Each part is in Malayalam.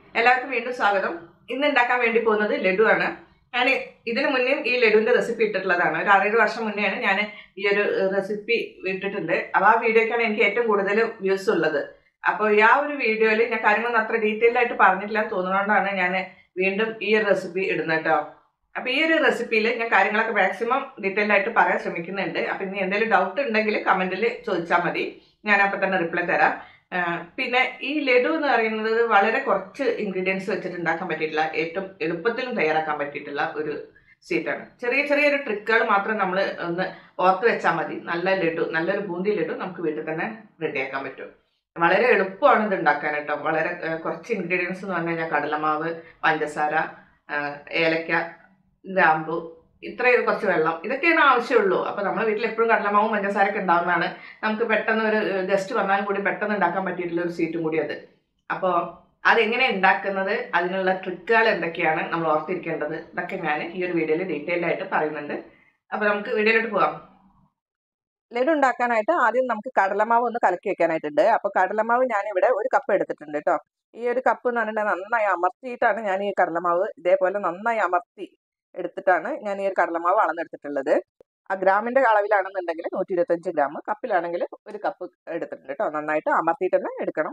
എല്ലാവർക്കും വീണ്ടും സ്വാഗതം ഇന്ന് ഉണ്ടാക്കാൻ വേണ്ടി പോകുന്നത് ലഡു ആണ് ഞാൻ ഇതിനു മുന്നേ ഈ ലഡുവിന്റെ റെസിപ്പി ഇട്ടിട്ടുള്ളതാണ് ഒരു ആറേഴ് വർഷം മുന്നെയാണ് ഞാൻ ഈ ഒരു റെസിപ്പി ഇട്ടിട്ടുണ്ട് അപ്പോൾ ആ വീഡിയോക്കാണ് എനിക്ക് ഏറ്റവും കൂടുതൽ വ്യൂസ് ഉള്ളത് അപ്പോൾ ഈ ആ ഒരു വീഡിയോയിൽ ഞാൻ കാര്യങ്ങളൊന്നും അത്ര ഡീറ്റെയിൽ ആയിട്ട് പറഞ്ഞിട്ടില്ല എന്ന് തോന്നുന്നതുകൊണ്ടാണ് ഞാൻ വീണ്ടും ഈ ഒരു റെസിപ്പി ഇടുന്നത് കേട്ടോ അപ്പൊ ഈ ഒരു റെസിപ്പിയിൽ ഞാൻ കാര്യങ്ങളൊക്കെ മാക്സിമം ഡീറ്റെയിൽ ആയിട്ട് പറയാൻ ശ്രമിക്കുന്നുണ്ട് അപ്പൊ ഇനി എന്തെങ്കിലും ഡൗട്ട് ഉണ്ടെങ്കിൽ കമന്റിൽ ചോദിച്ചാൽ മതി ഞാൻ അപ്പൊ തന്നെ റിപ്ലൈ തരാം ആ, പിന്നെ ഈ ലഡു എന്ന് പറയുന്നത് വളരെ കുറച്ച് ഇൻഗ്രീഡിയൻസ് വെച്ചിട്ട് ഉണ്ടാക്കാൻ പറ്റിയിട്ടുള്ള ഏറ്റവും എളുപ്പത്തിലും തയ്യാറാക്കാൻ പറ്റിയിട്ടുള്ള ഒരു സ്വീറ്റാണ് ചെറിയ ചെറിയൊരു ട്രിക്കുകൾ മാത്രം നമ്മൾ ഒന്ന് ഓർത്ത് വെച്ചാൽ മതി നല്ല ലഡു നല്ലൊരു ബൂന്തി ലഡു നമുക്ക് വീട്ടിൽ തന്നെ റെഡിയാക്കാൻ പറ്റും വളരെ എളുപ്പമാണ് ഇത് ഉണ്ടാക്കാൻ കേട്ടോ വളരെ ആ, കുറച്ച് ഇൻഗ്രീഡിയൻസ് എന്ന് പറഞ്ഞു കഴിഞ്ഞാൽ കടലമാവ് പഞ്ചസാര ആ, ഏലക്ക ഗ്രാമ്പു ഇത്രയും കുറച്ച് വെള്ളം ഇതൊക്കെയാണ് ആവശ്യമുള്ളൂ അപ്പൊ നമ്മുടെ വീട്ടിൽ എപ്പോഴും കടലമാവും പഞ്ചസാരൊക്കെ ഉണ്ടാവുന്നതാണ് നമുക്ക് പെട്ടെന്ന് ഒരു ഗസ്റ്റ് വന്നാലും കൂടി പെട്ടെന്ന് ഉണ്ടാക്കാൻ പറ്റിയിട്ടുള്ള ഒരു സ്വീറ്റും കൂടി അത് അപ്പോൾ അതെങ്ങനെ ഉണ്ടാക്കുന്നത് അതിനുള്ള ട്രിക്കുകൾ എന്തൊക്കെയാണ് നമ്മൾ ഓർത്തിരിക്കേണ്ടത് ഇതൊക്കെ ഞാൻ ഈ ഒരു വീഡിയോയിൽ ഡീറ്റെയിൽഡ് ആയിട്ട് പറയുന്നുണ്ട് അപ്പോൾ നമുക്ക് വീഡിയോയിലോട്ട് പോകാം ലഡു ഉണ്ടാക്കാനായിട്ട് ആദ്യം നമുക്ക് കടലമാവ് ഒന്ന് കലക്കി വെക്കാനായിട്ടുണ്ട് അപ്പോൾ കടലമാവ് ഞാൻ ഇവിടെ ഒരു കപ്പ് എടുത്തിട്ടുണ്ട് കേട്ടോ ഈ ഒരു കപ്പ് എന്ന് പറഞ്ഞിട്ടുണ്ടെങ്കിൽ നന്നായി അമർത്തിയിട്ടാണ് ഞാൻ ഈ കടലമാവ് ഇതേപോലെ നന്നായി അമർത്തി എടുത്തിട്ടാണ് ഞാൻ ഈ ഒരു കടലമാവ് അളന്നെടുത്തിട്ടുള്ളത് ആ ഗ്രാമിന്റെ അളവിലാണെന്നുണ്ടെങ്കിൽ നൂറ്റി ഇരുപത്തഞ്ച് ഗ്രാം കപ്പിലാണെങ്കിൽ ഒരു കപ്പ് എടുത്തിട്ടുണ്ട് കേട്ടോ നന്നായിട്ട് അമർത്തിയിട്ട് തന്നെ എടുക്കണം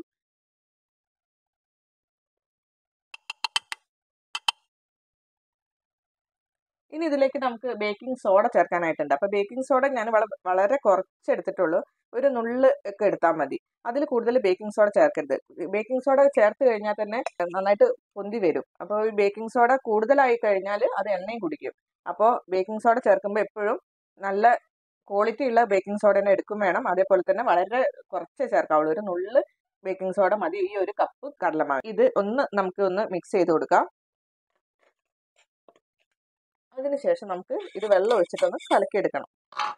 ഇനി ഇതിലേക്ക് നമുക്ക് ബേക്കിംഗ് സോഡ ചേർക്കാനായിട്ടുണ്ട് അപ്പൊ ബേക്കിംഗ് സോഡ ഞാൻ വള- വളരെ കുറച്ച് എടുത്തിട്ടുള്ളൂ ഒരു നുള്ള് ഒക്കെ എടുത്താൽ മതി അതിൽ കൂടുതൽ ബേക്കിംഗ് സോഡ ചേർക്കരുത് ബേക്കിംഗ് സോഡ ചേർത്ത് കഴിഞ്ഞാൽ തന്നെ നന്നായിട്ട് പൊന്തി വരും അപ്പോൾ ഈ ബേക്കിംഗ് സോഡ കൂടുതലായി കഴിഞ്ഞാൽ അത് എണ്ണയും കുടിക്കും അപ്പോൾ ബേക്കിംഗ് സോഡ ചേർക്കുമ്പോൾ എപ്പോഴും നല്ല ക്വാളിറ്റി ഉള്ള ബേക്കിംഗ് സോഡ തന്നെ എടുക്കും വേണം അതേപോലെ തന്നെ വളരെ കുറച്ചേ ചേർക്കാവുള്ളൂ ഒരു നുള്ള് ബേക്കിംഗ് സോഡ മതി ഈ ഒരു കപ്പ് കടലമാവ് ഇത് ഒന്ന് നമുക്ക് ഒന്ന് മിക്സ് ചെയ്ത് കൊടുക്കാം അതിനുശേഷം നമുക്ക് ഇത് വെള്ളം ഒഴിച്ചിട്ടൊന്ന് കലക്കിയെടുക്കണം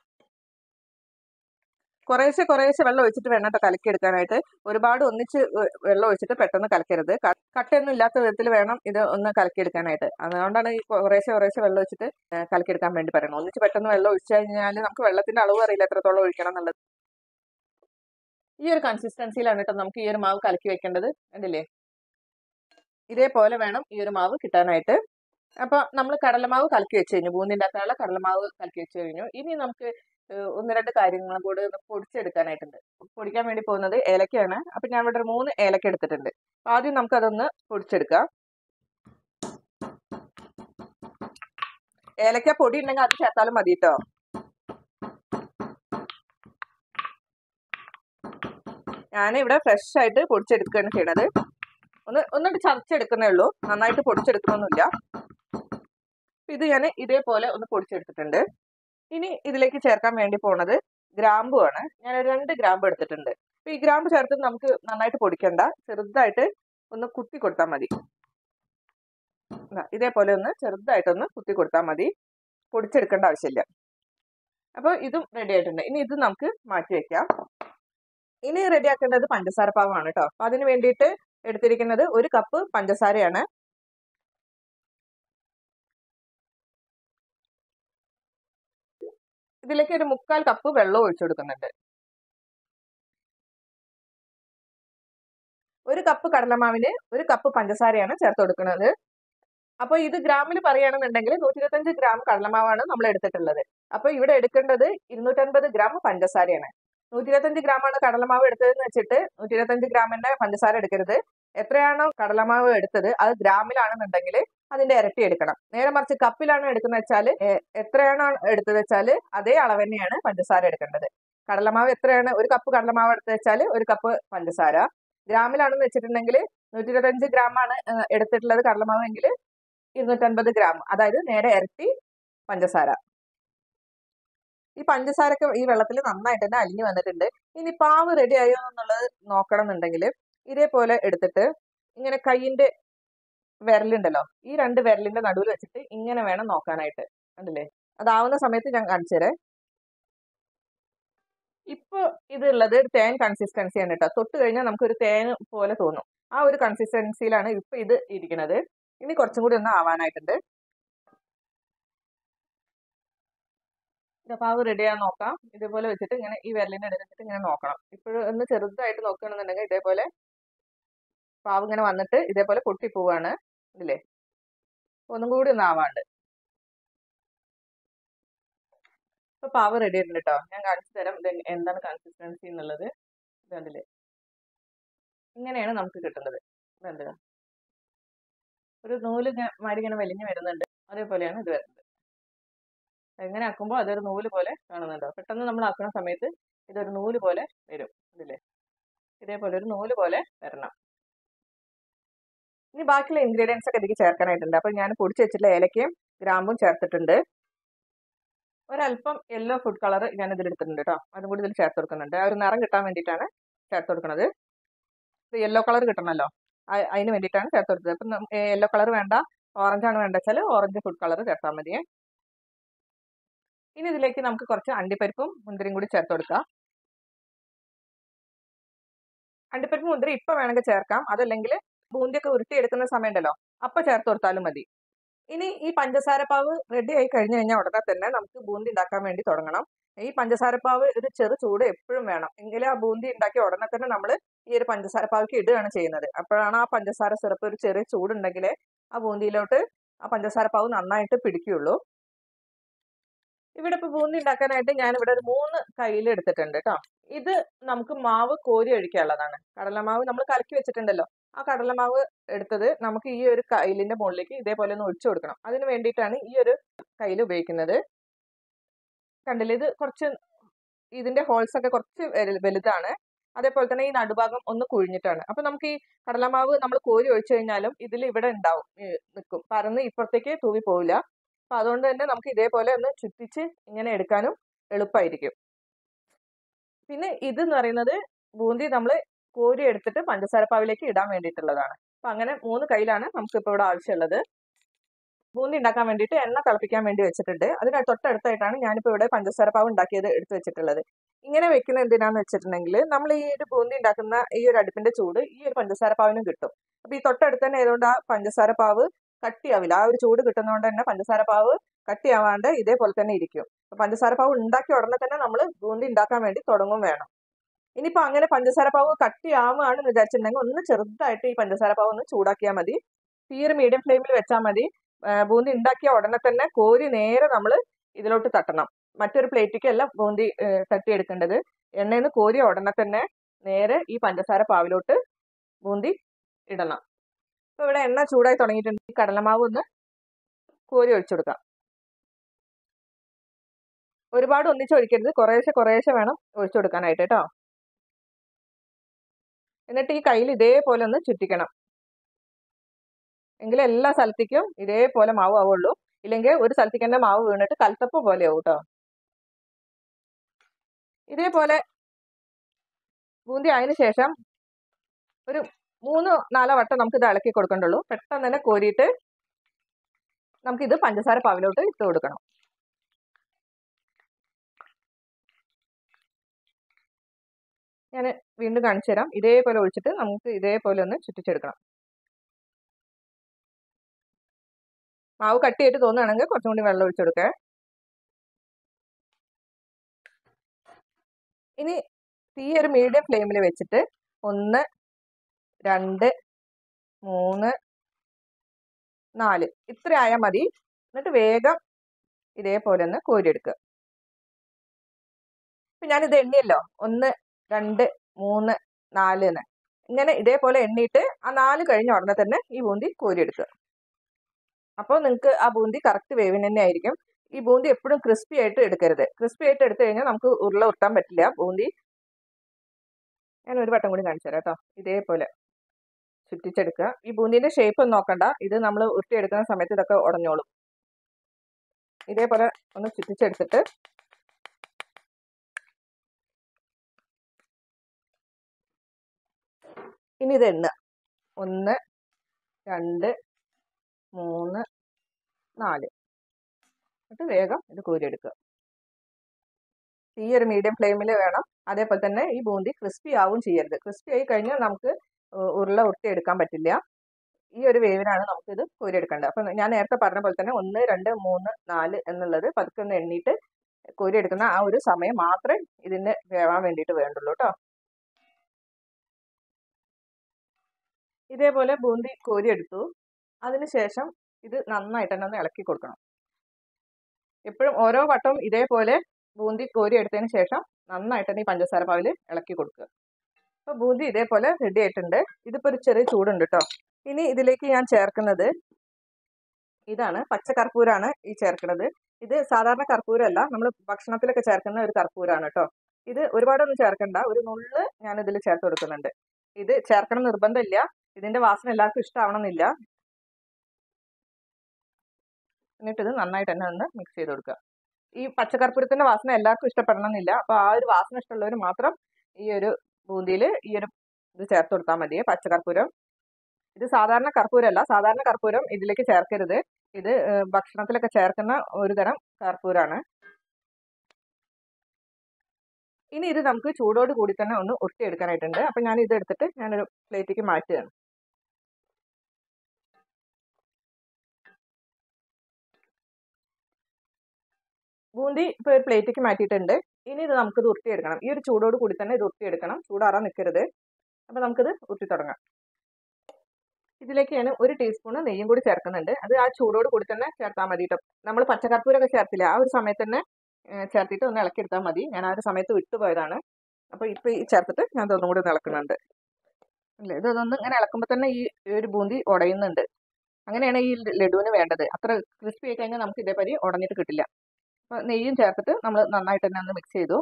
കുറേശ്ശെ കുറേശ്ശെ വെള്ളം ഒഴിച്ചിട്ട് വേണം കേട്ടോ കലക്കിയെടുക്കാനായിട്ട് ഒരുപാട് ഒന്നിച്ച് വെ- വെള്ളം ഒഴിച്ചിട്ട് പെട്ടെന്ന് കലക്കരുത് ക- കട്ടയൊന്നും ഇല്ലാത്ത വിധത്തിൽ വേണം ഇത് ഒന്ന് കലക്കിയെടുക്കാനായിട്ട് അതുകൊണ്ടാണ് ഈ കുറേശ്ശെ കുറേശ്ശെ വെള്ളം ഒഴിച്ചിട്ട് ഏഹ് കലക്കിയെടുക്കാൻ വേണ്ടി പറയുന്നത് ഒന്നിച്ച് പെട്ടെന്ന് വെള്ളം ഒഴിച്ചു കഴിഞ്ഞാൽ നമുക്ക് വെള്ളത്തിന്റെ അളവ് അറിയില്ല എത്രത്തോളം ഒഴിക്കണം എന്നുള്ളത് ഈ ഒരു കൺസിസ്റ്റൻസിയിലാണ് കേട്ടോ നമുക്ക് ഈ ഒരു മാവ് കലക്കി വെക്കേണ്ടത് കണ്ടില്ലേ ഇതേപോലെ വേണം ഈ ഒരു മാവ് കിട്ടാനായിട്ട് അപ്പൊ നമ്മൾ കടലമാവ് കലക്കി വെച്ച് കഴിഞ്ഞു ബൂന്തിൻ്റെ അകത്തുള്ള കടലമാവ് കലക്കി വെച്ച് കഴിഞ്ഞു ഇനി നമുക്ക് ഏഹ് ഒന്ന് രണ്ട് കാര്യങ്ങൾ കൂടെ ഒന്ന് പൊടിച്ചെടുക്കാനായിട്ടുണ്ട് പൊടിക്കാൻ വേണ്ടി പോകുന്നത് ഏലക്കയാണ് അപ്പൊ ഞാൻ ഇവിടെ ഒരു മൂന്ന് ഏലക്ക എടുത്തിട്ടുണ്ട് അപ്പൊ ആദ്യം നമുക്ക് അതൊന്ന് പൊടിച്ചെടുക്കാം ഏലക്ക പൊടി ഉണ്ടെങ്കിൽ അത് ചേർത്താലും മതി കേട്ടോ ഞാൻ ഇവിടെ ഫ്രഷ് ആയിട്ട് പൊടിച്ചെടുക്കുകയാണ് ചെയ്യണത് ഒന്ന് ഒന്നിട്ട് ചതച്ചെടുക്കുന്നേ ഉള്ളൂ നന്നായിട്ട് പൊടിച്ചെടുക്കണമൊന്നുമില്ല അപ്പൊ ഇത് ഞാൻ ഇതേപോലെ ഒന്ന് പൊടിച്ചെടുത്തിട്ടുണ്ട് ഇനി ഇതിലേക്ക് ചേർക്കാൻ വേണ്ടി പോണത് ഗ്രാമ്പു ആണ് ഞാൻ ഒരു രണ്ട് ഗ്രാമ്പ് എടുത്തിട്ടുണ്ട് അപ്പൊ ഈ ഗ്രാമ്പ് ചേർത്ത് നമുക്ക് നന്നായിട്ട് പൊടിക്കണ്ട ചെറുതായിട്ട് ഒന്ന് കുത്തി കൊടുത്താൽ മതി ദാ ഇതേപോലെ ഒന്ന് ചെറുതായിട്ടൊന്ന് കുത്തി കൊടുത്താൽ മതി പൊടിച്ചെടുക്കേണ്ട ആവശ്യമില്ല അപ്പോൾ ഇതും റെഡി ആയിട്ടുണ്ട് ഇനി ഇത് നമുക്ക് മാറ്റി വെക്കാം ഇനി റെഡിയാക്കേണ്ടത് പഞ്ചസാര പാവമാണ് കേട്ടോ അപ്പൊ അതിന് വേണ്ടിയിട്ട് എടുത്തിരിക്കുന്നത് ഒരു കപ്പ് പഞ്ചസാരയാണ് ഇതിലേക്ക് ഒരു മുക്കാൽ കപ്പ് വെള്ളം ഒഴിച്ചു കൊടുക്കുന്നുണ്ട് ഒരു കപ്പ് കടലമാവിന് ഒരു കപ്പ് പഞ്ചസാരയാണ് ചേർത്ത് കൊടുക്കുന്നത് അപ്പോൾ ഇത് ഗ്രാമിൽ പറയുകയാണെന്നുണ്ടെങ്കിൽ നൂറ്റി ഇരുപത്തഞ്ച് ഗ്രാം കടലമാവാണ് നമ്മൾ എടുത്തിട്ടുള്ളത് അപ്പോൾ ഇവിടെ എടുക്കേണ്ടത് ഇരുന്നൂറ്റൻപത് ഗ്രാം പഞ്ചസാരയാണ് നൂറ്റി ഇരുപത്തഞ്ച് ഗ്രാമാണ് കടലമാവ് എടുത്തതെന്ന് വെച്ചിട്ട് നൂറ്റി ഇരുപത്തഞ്ച് ഗ്രാമിന്റെ പഞ്ചസാര എടുക്കരുത് എത്രയാണോ കടലമാവ് എടുത്തത് അത് ഗ്രാമിലാണെന്നുണ്ടെങ്കിൽ അതിന്റെ ഇരട്ടി എടുക്കണം നേരെ മറിച്ച് കപ്പിലാണ് എടുക്കുന്നത് വെച്ചാൽ എത്രയാണോ എടുത്തത് വെച്ചാൽ അതേ അളവ് തന്നെയാണ് പഞ്ചസാര എടുക്കേണ്ടത് കടലമാവ് എത്രയാണ് ഒരു കപ്പ് കടലമാവ് എടുത്ത് വെച്ചാൽ ഒരു കപ്പ് പഞ്ചസാര ഗ്രാമിലാണെന്ന് വെച്ചിട്ടുണ്ടെങ്കിൽ നൂറ്റി ഇരുപത്തഞ്ച് ഗ്രാമാണ് ഏഹ്, എടുത്തിട്ടുള്ളത് കടലമാവ് എങ്കിൽ ഇരുന്നൂറ്റൻപത് ഗ്രാം അതായത് നേരെ ഇരട്ടി പഞ്ചസാര ഈ പഞ്ചസാരൊക്കെ ഈ വെള്ളത്തിൽ നന്നായിട്ട് തന്നെ അലിഞ്ഞു വന്നിട്ടുണ്ട് ഇനി പാവ് റെഡി ആയോ എന്നുള്ളത് നോക്കണം എന്നുണ്ടെങ്കിൽ ഇതേപോലെ എടുത്തിട്ട് ഇങ്ങനെ കൈയിന്റെ വിരലുണ്ടല്ലോ ഈ രണ്ട് വിരലിന്റെ നടുവിൽ വെച്ചിട്ട് ഇങ്ങനെ വേണം നോക്കാനായിട്ട് കണ്ടില്ലേ അതാവുന്ന സമയത്ത് ഞാൻ കാണിച്ചു തരാം ഇപ്പൊ ഇതുള്ളത് ഒരു തേൻ കൺസിസ്റ്റൻസിയാണ് കേട്ടോ തൊട്ട് കഴിഞ്ഞാൽ നമുക്ക് ഒരു തേൻ പോലെ തോന്നും ആ ഒരു കൺസിസ്റ്റൻസിയിലാണ് ഇപ്പൊ ഇത് ഇരിക്കുന്നത് ഇനി കുറച്ചും കൂടി ഒന്ന് ആവാനായിട്ടുണ്ട് പാവ് റെഡി ആകാൻ നോക്കാം ഇതേപോലെ വെച്ചിട്ട് ഇങ്ങനെ ഈ വിരലിന്റെ ഇടയിൽ വെച്ചിട്ട് ഇങ്ങനെ നോക്കണം ഇപ്പോഴും ഒന്ന് ചെറുതായിട്ട് നോക്കുകയാണെന്നുണ്ടെങ്കിൽ ഇതേപോലെ പാവ് ഇങ്ങനെ വന്നിട്ട് ഇതേപോലെ പൊട്ടി പോവാണ് ഇതില്ലേ ഒന്നും കൂടി ഒന്ന് ആവാണ്ട് ഇപ്പൊ പാവ് റെഡി ആയിട്ടുണ്ട് കേട്ടോ ഞാൻ കാണിച്ചു തരാം ഇത് എന്താണ് കൺസിസ്റ്റൻസി എന്നുള്ളത് ഇത് കണ്ടില്ലേ ഇങ്ങനെയാണ് നമുക്ക് കിട്ടുന്നത് ഇതെന്താ ഒരു നൂല് ഇങ്ങനെ മാതിരി ഇങ്ങനെ വലിഞ്ഞു വരുന്നുണ്ട് അതേപോലെയാണ് ഇത് വരുന്നത് എങ്ങനെ ആക്കുമ്പോൾ അതൊരു നൂല് പോലെ കാണുന്നുണ്ടോ പെട്ടെന്ന് നമ്മൾ ആക്കുന്ന സമയത്ത് ഇതൊരു നൂല് പോലെ വരും ഇതില്ലേ ഇതേപോലെ ഒരു നൂല് പോലെ വരണം ഇനി ബാക്കിയുള്ള ഇൻഗ്രീഡിയൻസ് ഒക്കെ ഇതിലേക്ക് ചേർക്കാനായിട്ടുണ്ട് അപ്പോൾ ഞാൻ പൊടിച്ച് വെച്ചിട്ടുള്ള ഏലക്കയും ഗ്രാമ്പും ചേർത്തിട്ടുണ്ട് ഒരല്പം യെല്ലോ ഫുഡ് കളർ ഞാൻ ഇതിൽ എടുത്തിട്ടുണ്ട് കേട്ടോ അതും കൂടി ഇതിൽ ചേർത്ത് കൊടുക്കുന്നുണ്ട് ആ ഒരു നിറം കിട്ടാൻ വേണ്ടിയിട്ടാണ് ചേർത്ത് കൊടുക്കുന്നത് ഇത് യെല്ലോ കളർ കിട്ടണമല്ലോ അ- അതിന് വേണ്ടിയിട്ടാണ് ചേർത്ത് കൊടുത്തത് അപ്പം യെല്ലോ കളർ വേണ്ട ഓറഞ്ച് ആണ് വേണ്ട വെച്ചാൽ ഓറഞ്ച് ഫുഡ് കളർ ചേർത്താൽ മതിയേ ഇനി ഇതിലേക്ക് നമുക്ക് കുറച്ച് അണ്ടിപ്പരിപ്പും മുന്തിരിയും കൂടി ചേർത്ത് കൊടുക്കാം അണ്ടിപ്പരിപ്പ് മുന്തിരി ഇപ്പൊ വേണമെങ്കിൽ ചേർക്കാം അതല്ലെങ്കിൽ ബൂന്തിയൊക്കെ ഉരുട്ടിയെടുക്കുന്ന സമയം ഉണ്ടല്ലോ അപ്പൊ ചേർത്ത് കൊടുത്താലും മതി ഇനി ഈ പഞ്ചസാരപ്പാവ് റെഡി ആയി കഴിഞ്ഞു കഴിഞ്ഞാൽ ഉടനെ തന്നെ നമുക്ക് ബൂന്തി ഉണ്ടാക്കാൻ വേണ്ടി തുടങ്ങണം ഈ പഞ്ചസാരപ്പാവ് ഒരു ചെറു ചൂട് എപ്പോഴും വേണം എങ്കിലേ ആ ബൂന്തി ഉണ്ടാക്കി ഉടനെ തന്നെ നമ്മൾ ഈ ഒരു പഞ്ചസാരപ്പാവിക്ക് ഇടുകയാണ് ചെയ്യുന്നത് അപ്പോഴാണ് ആ പഞ്ചസാര സിറപ്പ് ഒരു ചെറിയ ചൂടുണ്ടെങ്കിലേ ആ ബൂന്തിയിലോട്ട് ആ പഞ്ചസാരപ്പാവ് നന്നായിട്ട് പിടിക്കുകയുള്ളൂ ഇവിടെ ഇപ്പൊ ബൂന്തി ഉണ്ടാക്കാനായിട്ട് ഞാൻ ഇവിടെ ഒരു മൂന്ന് കയ്യിൽ എടുത്തിട്ടുണ്ട് കേട്ടോ ഇത് നമുക്ക് മാവ് കോരി ഒഴിക്കാനുള്ളതാണ് കടലമാവ് നമ്മൾ കലക്കി വെച്ചിട്ടുണ്ടല്ലോ ആ കടലമാവ് എടുത്തത് നമുക്ക് ഈ ഒരു കയ്യിലിന്റെ മുകളിലേക്ക് ഇതേപോലെ ഒന്ന് ഒഴിച്ചു കൊടുക്കണം അതിന് വേണ്ടിയിട്ടാണ് ഈ ഒരു കയ്യിൽ ഉപയോഗിക്കുന്നത് കണ്ടില്ലേ ഇത് കുറച്ച് ഇതിന്റെ ഹോൾസ് ഒക്കെ കുറച്ച് വലു- വലുതാണ് അതേപോലെ തന്നെ ഈ നടുഭാഗം ഒന്ന് കുഴിഞ്ഞിട്ടാണ് അപ്പൊ നമുക്ക് ഈ കടലമാവ് നമ്മൾ കോരി ഒഴിച്ചു കഴിഞ്ഞാലും ഇതിൽ ഇവിടെ ഉണ്ടാവും നിൽക്കും പരന്ന് ഇപ്പുറത്തേക്ക് തൂവി പോവില്ല അപ്പൊ അതുകൊണ്ട് തന്നെ നമുക്ക് ഇതേപോലെ ഒന്ന് ചുറ്റിച്ച് ഇങ്ങനെ എടുക്കാനും എളുപ്പമായിരിക്കും പിന്നെ ഇത് എന്ന് പറയുന്നത് ബൂന്തി നമ്മൾ കോരി എടുത്തിട്ട് പഞ്ചസാരപ്പാവിലേക്ക് ഇടാൻ വേണ്ടിയിട്ടുള്ളതാണ് അപ്പൊ അങ്ങനെ മൂന്ന് കയ്യിലാണ് നമുക്ക് ഇപ്പോൾ ഇവിടെ ആവശ്യമുള്ളത് ബൂന്തി ഉണ്ടാക്കാൻ വേണ്ടിയിട്ട് എണ്ണ തിളപ്പിക്കാൻ വേണ്ടി വെച്ചിട്ടുണ്ട് അതിന് തൊട്ടടുത്തായിട്ടാണ് ഞാനിപ്പോൾ ഇവിടെ പഞ്ചസാരപ്പാവ് ഉണ്ടാക്കിയത് എടുത്ത് വെച്ചിട്ടുള്ളത് ഇങ്ങനെ വെക്കുന്നത് എന്തിനാന്ന് വെച്ചിട്ടുണ്ടെങ്കിൽ നമ്മൾ ഈ ഒരു ബൂന്തി ഉണ്ടാക്കുന്ന ഈ ഒരു അടുപ്പിന്റെ ചൂട് ഈ ഒരു പഞ്ചസാരപ്പാവിനും കിട്ടും അപ്പൊ ഈ തൊട്ടടുത്ത് തന്നെ ആയതുകൊണ്ട് ആ പഞ്ചസാരപ്പാവ് കട്ടിയാവില്ല ആ ഒരു ചൂട് കിട്ടുന്നതുകൊണ്ട് തന്നെ പഞ്ചസാരപ്പാവ് കട്ടിയാവാണ്ട് ഇതേപോലെ തന്നെ ഇരിക്കും അപ്പൊ പഞ്ചസാരപ്പാവ് ഉണ്ടാക്കിയ ഉടനെ തന്നെ നമ്മൾ ബൂന്തി ഉണ്ടാക്കാൻ വേണ്ടി തുടങ്ങും വേണം ഇനിയിപ്പോ അങ്ങനെ പഞ്ചസാരപ്പാവ് കട്ടിയാവുകയാണെന്ന് വിചാരിച്ചിട്ടുണ്ടെങ്കിൽ ഒന്ന് ചെറുതായിട്ട് ഈ പഞ്ചസാരപ്പാവ് ഒന്ന് ചൂടാക്കിയാൽ മതി ഈ ഒരു മീഡിയം ഫ്ലെയിമിൽ വെച്ചാൽ മതി ആ, ബൂന്തി ഉണ്ടാക്കിയ ഉടനെ തന്നെ കോരി നേരെ നമ്മൾ ഇതിലോട്ട് തട്ടണം മറ്റൊരു പ്ലേറ്റിലേക്ക് അല്ല ബൂന്തി ഏ, തട്ടിയെടുക്കേണ്ടത് എണ്ണയിൽ നിന്ന് കോരിയ ഉടനെ തന്നെ നേരെ ഈ പഞ്ചസാര പാവിലോട്ട് ബൂന്തി ഇടണം ഇപ്പൊ ഇവിടെ എണ്ണ ചൂടായി തുടങ്ങിയിട്ടുണ്ട് ഈ കടലമാവ് ഒന്ന് കോരി ഒഴിച്ചു കൊടുക്കാം ഒരുപാട് ഒന്നിച്ച് ഒഴിക്കരുത് കുറേശ്ശെ കുറേശ്ശെ വേണം ഒഴിച്ചു കൊടുക്കാനായിട്ട് കേട്ടോ എന്നിട്ട് ഈ കയ്യിൽ ഇതേപോലെ ഒന്ന് ചുറ്റിക്കണം എങ്കിലേ എല്ലാ സ്ഥലത്തേക്കും ഇതേപോലെ മാവ് ആവുള്ളൂ ഇല്ലെങ്കിൽ ഒരു സ്ഥലത്തേക്ക് തന്നെ മാവ് വീണിട്ട് കൽത്തപ്പ പോലെ ആവും കേട്ടോ ഇതേപോലെ ബൂന്തി ആയതിനു ശേഷം ഒരു മൂന്ന് നാലോ വട്ടം നമുക്ക് ഇത് ഇളക്കി കൊടുക്കണ്ടുള്ളൂ പെട്ടെന്ന് തന്നെ കോരിയിട്ട് നമുക്കിത് പഞ്ചസാര പാവിലോട്ട് ഇട്ട് കൊടുക്കണം ഞാൻ വീണ്ടും കാണിച്ചു തരാം ഇതേപോലെ ഒഴിച്ചിട്ട് നമുക്ക് ഇതേപോലെ ഒന്ന് ചുറ്റിച്ചെടുക്കണം മാവ് കട്ടിയായിട്ട് തോന്നുകയാണെങ്കിൽ കുറച്ചും കൂടി വെള്ളം ഒഴിച്ചു കൊടുക്കേ ഇനി തീ ഒരു മീഡിയം ഫ്ലെയിമിൽ വെച്ചിട്ട് ഒന്ന് രണ്ട് മൂന്ന് നാല് ഇത്ര ആയാൽ മതി എന്നിട്ട് വേഗം ഇതേപോലെ ഒന്ന് കോരിയെടുക്കുക ഇപ്പൊ ഞാനിത് എണ്ണിയല്ലോ ഒന്ന് രണ്ട് മൂന്ന് നാല് എന്ന് ഇങ്ങനെ ഇതേപോലെ എണ്ണിയിട്ട് ആ നാല് കഴിഞ്ഞ ഉടനെ തന്നെ ഈ ബൂന്തി കോരിയെടുക്കുക അപ്പോൾ നിങ്ങൾക്ക് ആ ബൂന്തി കറക്റ്റ് വേവിന് തന്നെ ആയിരിക്കും ഈ ബൂന്തി എപ്പോഴും ക്രിസ്പി ആയിട്ട് എടുക്കരുത് ക്രിസ്പി ആയിട്ട് എടുത്തു കഴിഞ്ഞാൽ നമുക്ക് ഉരുള ഉരുട്ടാൻ പറ്റില്ല ബൂന്തി ഞാൻ ഒരു വട്ടം കൂടി കാണിച്ചു തരാം കേട്ടോ ഇതേപോലെ ചുറ്റിച്ചെടുക്കുക ഈ ബൂന്തിന്റെ ഷേപ്പ് ഒന്നും നോക്കണ്ട ഇത് നമ്മൾ ഉരുട്ടിയെടുക്കുന്ന സമയത്ത് ഇതൊക്കെ ഉടഞ്ഞോളും ഇതേപോലെ ഒന്ന് ചുറ്റിച്ചെടുത്തിട്ട് ഇനി ഇത് എണ്ണുക ഒന്ന് രണ്ട് മൂന്ന് നാല് എന്നിട്ട് വേഗം ഇത് കോരിയെടുക്കുക തീ ഒരു മീഡിയം ഫ്ലെയിമിൽ വേണം അതേപോലെ തന്നെ ഈ ബൂന്തി ക്രിസ്പി ആവും ചെയ്യരുത് ക്രിസ്പി ആയി കഴിഞ്ഞാൽ നമുക്ക് ഉ- ഉരുള ഉരുട്ടിയെടുക്കാൻ പറ്റില്ല ഈ ഒരു വേവിനാണ് നമുക്കിത് കോരിയെടുക്കേണ്ടത് അപ്പം ഞാൻ നേരത്തെ പറഞ്ഞ പോലെ തന്നെ ഒന്ന് രണ്ട് മൂന്ന് നാല് എന്നുള്ളത് പതുക്കെ ഒന്ന് എണ്ണീട്ട് കോരിയെടുക്കുന്ന ആ ഒരു സമയം മാത്രമേ ഇതിന് വേവാൻ വേണ്ടിയിട്ട് വേണ്ടുള്ളൂ കേട്ടോ ഇതേപോലെ ബൂന്തി കോരിയെടുത്തു അതിനുശേഷം ഇത് നന്നായിട്ട് തന്നെ ഒന്ന് ഇളക്കി കൊടുക്കണം എപ്പോഴും ഓരോ വട്ടവും ഇതേപോലെ ബൂന്തി കോരി എടുത്തതിന് ശേഷം നന്നായിട്ട് തന്നെ ഈ പഞ്ചസാര പാവിൽ ഇളക്കി കൊടുക്കുക അപ്പോൾ ബൂന്തി ഇതേപോലെ റെഡി ആയിട്ടുണ്ട് ഇതിപ്പോൾ ഒരു ചെറിയ ചൂടുണ്ട് കേട്ടോ ഇനി ഇതിലേക്ക് ഞാൻ ചേർക്കുന്നത് ഇതാണ് പച്ച കർപ്പൂരാണ് ഈ ചേർക്കുന്നത് ഇത് സാധാരണ കർപ്പൂരമല്ല നമ്മൾ ഭക്ഷണത്തിലൊക്കെ ചേർക്കുന്ന ഒരു കർപ്പൂരാണ് കേട്ടോ ഇത് ഒരുപാടൊന്നും ചേർക്കണ്ട ഒരു നുള്ള് ഞാൻ ഇതിൽ ചേർത്ത് കൊടുക്കുന്നുണ്ട് ഇത് ചേർക്കണം നിർബന്ധമില്ല ഇതിന്റെ വാസന എല്ലാവർക്കും ഇഷ്ടമാവണമെന്നില്ല എന്നിട്ട് ഇത് നന്നായിട്ട് തന്നെ ഒന്ന് മിക്സ് ചെയ്ത് കൊടുക്കുക ഈ പച്ചക്കർപ്പൂരത്തിന്റെ വാസന എല്ലാവർക്കും ഇഷ്ടപ്പെടണമെന്നില്ല അപ്പൊ ആ ഒരു വാസന ഇഷ്ടമുള്ളവർ മാത്രം ഈ ഒരു ബൂന്തിയിൽ ഈ ഒരു ഇത് ചേർത്ത് കൊടുത്താൽ മതി പച്ചക്കർപ്പൂരം ഇത് സാധാരണ കർപ്പൂരമല്ല സാധാരണ കർപ്പൂരം ഇതിലേക്ക് ചേർക്കരുത് ഇത് ഏഹ്, ഭക്ഷണത്തിലൊക്കെ ചേർക്കുന്ന ഒരു തരം കർപ്പൂരാണ് ഇനി ഇത് നമുക്ക് ചൂടോട് കൂടി തന്നെ ഒന്ന് ഒട്ടിയെടുക്കാനായിട്ടുണ്ട് അപ്പൊ ഞാൻ ഇത് എടുത്തിട്ട് ഞാനൊരു പ്ലേറ്റിലേക്ക് മാറ്റുകയാണ് ബൂന്തി ഇപ്പോൾ ഒരു പ്ലേറ്റിലേക്ക് മാറ്റിയിട്ടുണ്ട് ഇനി ഇത് നമുക്കിത് ഉരുട്ടിയെടുക്കണം ഈ ഒരു ചൂടോട് കൂടി തന്നെ ഇത് ഉരുട്ടിയെടുക്കണം ചൂടാറാൻ നിൽക്കരുത് അപ്പോൾ നമുക്കിത് ഉരുട്ടി തുടങ്ങാം ഇതിലേക്ക് ഞാൻ ഒരു ടീസ്പൂണ് നെയ്യും കൂടി ചേർക്കുന്നുണ്ട് അത് ആ ചൂടോട് കൂടി തന്നെ ചേർത്താൽ മതി കേട്ടോ നമ്മൾ പച്ചക്കർപ്പൂരൊക്കെ ചേർത്തില്ല ആ ഒരു സമയത്ത് തന്നെ ഏഹ്, ചേർത്തിട്ട് ഒന്ന് ഇളക്കിയെടുത്താൽ മതി ഞാൻ ആ ഒരു സമയത്ത് വിട്ടുപോയതാണ് അപ്പോൾ ഇപ്പോൾ ഈ ചേർത്തിട്ട് ഞാൻ ഇതൊന്നും കൂടി ഒന്ന് ഇളക്കുന്നുണ്ട് അല്ലേ ഇതൊന്നും ഇങ്ങനെ ഇളക്കുമ്പോൾ തന്നെ ഈ ഒരു ബൂന്തി ഉടയുന്നുണ്ട് അങ്ങനെയാണ് ഈ ലഡുവിന് വേണ്ടത് അത്ര ക്രിസ്പി ആയി കഴിഞ്ഞാൽ നമുക്ക് ഇതേപടി ഉടഞ്ഞിട്ട് കിട്ടില്ല അപ്പോൾ നെയ്യും ചേർത്തിട്ട് നമ്മൾ നന്നായിട്ട് തന്നെ ഒന്ന് മിക്സ് ചെയ്തു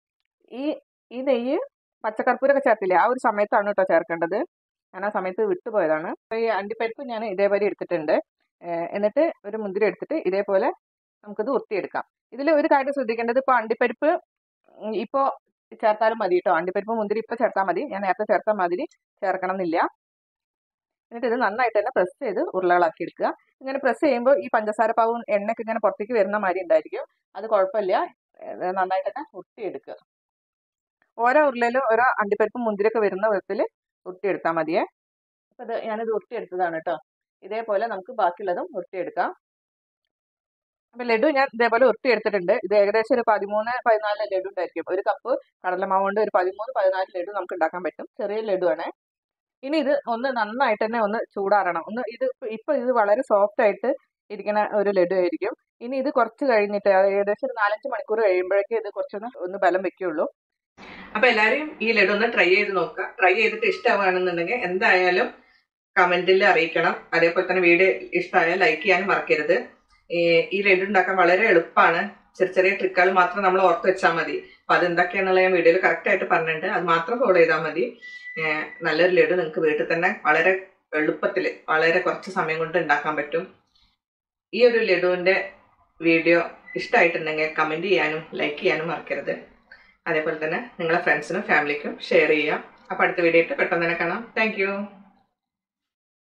ഈ ഈ നെയ്യ് പച്ചക്കർപ്പൂരൊക്കെ ചേർത്തില്ലേ ആ ഒരു സമയത്താണ് കേട്ടോ ചേർക്കേണ്ടത് ഞാൻ ആ സമയത്ത് വിട്ടുപോയതാണ് അപ്പോൾ ഈ അണ്ടിപ്പരിപ്പ് ഞാൻ ഇതേപോലെ എടുത്തിട്ടുണ്ട് ഏഹ് എന്നിട്ട് ഒരു മുന്തിരി എടുത്തിട്ട് ഇതേപോലെ നമുക്കിത് ഉരുട്ടിയെടുക്കാം ഇതിൽ ഒരു കാര്യം ശ്രദ്ധിക്കേണ്ടത് ഇപ്പോൾ അണ്ടിപ്പരിപ്പ് ഉം, ഇപ്പോൾ ചേർത്താലും മതി കേട്ടോ അണ്ടിപ്പരിപ്പ് മുന്തിരി ഇപ്പോൾ ചേർത്താൽ മതി ഞാൻ നേരത്തെ ചേർത്ത മാതിരി ചേർക്കണം എന്നില്ല എന്നിട്ട് ഇത് നന്നായിട്ട് തന്നെ പ്രസ് ചെയ്ത് ഉരുളകളാക്കി എടുക്കുക ഇങ്ങനെ പ്രസ് ചെയ്യുമ്പോൾ ഈ പഞ്ചസാര പാവും എണ്ണയൊക്കെ ഇങ്ങനെ പുറത്തേക്ക് വരുന്ന മാതിരി ഉണ്ടായിരിക്കും അത് കുഴപ്പമില്ല ഏഹ് നന്നായിട്ട് തന്നെ ഉരുട്ടിയെടുക്കുക ഓരോ ഉരുളയിലും ഓരോ അണ്ടിപ്പരിപ്പും മുന്തിരിയൊക്കെ വരുന്ന വിധത്തിൽ ഉരുട്ടിയെടുത്താൽ മതിയേ അപ്പോൾ ഇത് ഞാനിത് ഉരുട്ടിയെടുത്തതാണ് കേട്ടോ ഇതേപോലെ നമുക്ക് ബാക്കിയുള്ളതും ഉരുട്ടിയെടുക്കാം അപ്പോൾ ലഡു ഞാൻ ഇതേപോലെ ഉരുട്ടിയെടുത്തിട്ടുണ്ട് ഇത് ഏകദേശം ഒരു പതിമൂന്ന് പതിനാല് ലഡു ഉണ്ടായിരിക്കും ഒരു കപ്പ് കടലമാവ് കൊണ്ട് ഒരു പതിമൂന്ന് പതിനാല് ലഡു നമുക്ക് ഉണ്ടാക്കാൻ പറ്റും ചെറിയ ലഡു ആണ് ഇനി ഇത് ഒന്ന് നന്നായിട്ട് തന്നെ ഒന്ന് ചൂടാറണം ഒന്ന് ഇത് ഇപ്പൊ ഇത് വളരെ സോഫ്റ്റ് ആയിട്ട് ഇരിക്കുന്ന ഒരു ലഡു ആയിരിക്കും ഇനി ഇത് കുറച്ച് കഴിഞ്ഞിട്ട് അത് ഏകദേശം ഒരു നാലഞ്ച് മണിക്കൂർ കഴിയുമ്പോഴേക്കും ഇത് കുറച്ചൊന്ന് ഒന്ന് ബലം വെക്കുള്ളൂ അപ്പൊ എല്ലാവരും ഈ ലഡു ഒന്ന് ട്രൈ ചെയ്ത് നോക്കുക ട്രൈ ചെയ്തിട്ട് ഇഷ്ടമാണെന്നുണ്ടെങ്കിൽ എന്തായാലും കമന്റിൽ അറിയിക്കണം അതേപോലെ തന്നെ വീഡിയോ ഇഷ്ടമായാൽ ലൈക്ക് ചെയ്യാനും മറക്കരുത് ഈ ഈ ലഡു ഉണ്ടാക്കാൻ വളരെ എളുപ്പമാണ് ചെറിയ ചെറിയ ട്രിക്കുകൾ മാത്രം നമ്മൾ ഓർത്ത് വെച്ചാൽ മതി അപ്പൊ അത് എന്തൊക്കെയാണെന്നുള്ള ഞാൻ വീഡിയോയിൽ കറക്റ്റ് ആയിട്ട് പറഞ്ഞിട്ടുണ്ട് അത് മാത്രം ഫോളോ ചെയ്താൽ മതി ഏഹ് നല്ലൊരു ലഡു നിങ്ങൾക്ക് വീട്ടിൽ തന്നെ വളരെ എളുപ്പത്തിൽ വളരെ കുറച്ച് സമയം കൊണ്ട് ഉണ്ടാക്കാൻ പറ്റും ഈ ഒരു ലഡുവിന്റെ വീഡിയോ ഇഷ്ടമായിട്ടുണ്ടെങ്കിൽ കമന്റ് ചെയ്യാനും ലൈക്ക് ചെയ്യാനും മറക്കരുത് അതേപോലെ തന്നെ നിങ്ങളെ ഫ്രണ്ട്സിനും ഫാമിലിക്കും ഷെയർ ചെയ്യാം അപ്പോൾ അടുത്ത വീഡിയോ ആയിട്ട് പെട്ടെന്ന് തന്നെ കാണാം താങ്ക്